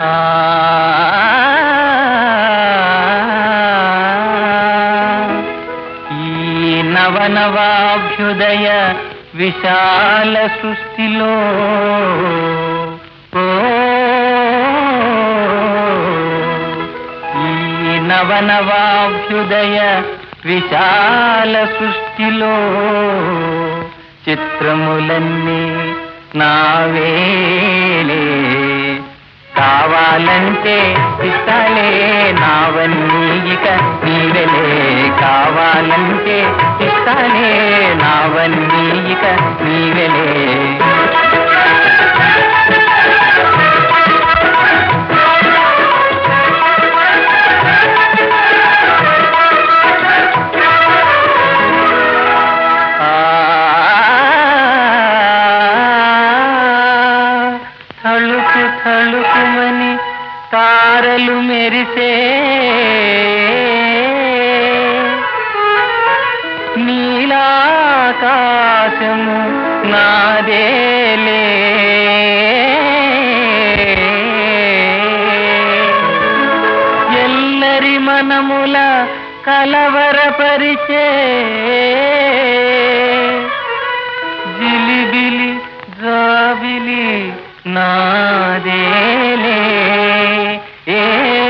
ఈ నవనవాభ్యుదయ విశాల సృష్టిలో ఓ, ఈ నవనవాభ్యుదయ విశాల సృష్టిలో చిత్రములన్నీ నావేలే కావాలంటే ఇస్తాలే నావన్నీ ఇక నీవెలే కావాలంటే ఇస్తాలే నావన్నీ ఇక నీవెలే తళుకు తళుకుమని తారలు మెరిసే నీలాకాశము నాదేలే ఎల్లరి మనముల కలవరపరిచే జిలిబిలి జాబిలి నాదేలే ఏ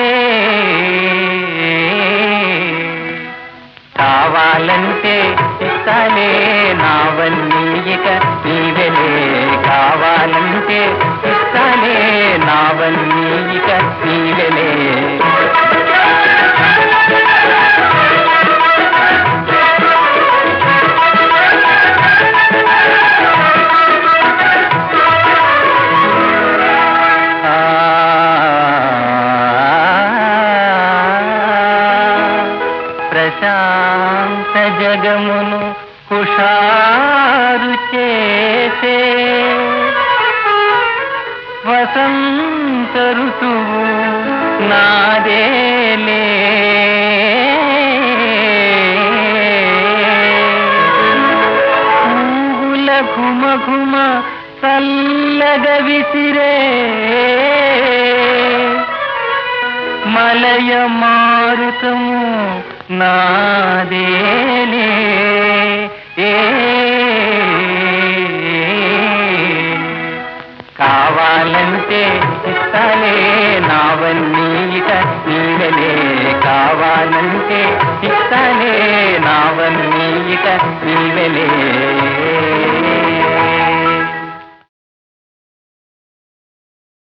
కావాలంటే ఇస్తాలే నావన్నీ ఇక నీవెలే కావాలంటే ఇస్తాలే నావన్నీ ఇక నీవెలే ప్రశాంత జగమును హుషారు చేసే వసంత ఋతువు నాదేలే పువ్వుల ఘుమ ఘుమ చల్లగ విసిరే మలయ మారుతము నాదేలే ఏ కావాలంటే ఇస్తాలే నావన్నీ ఇక నీవెలే కావాలంటే ఇస్తాలే నావన్నీ ఇక నీవెలే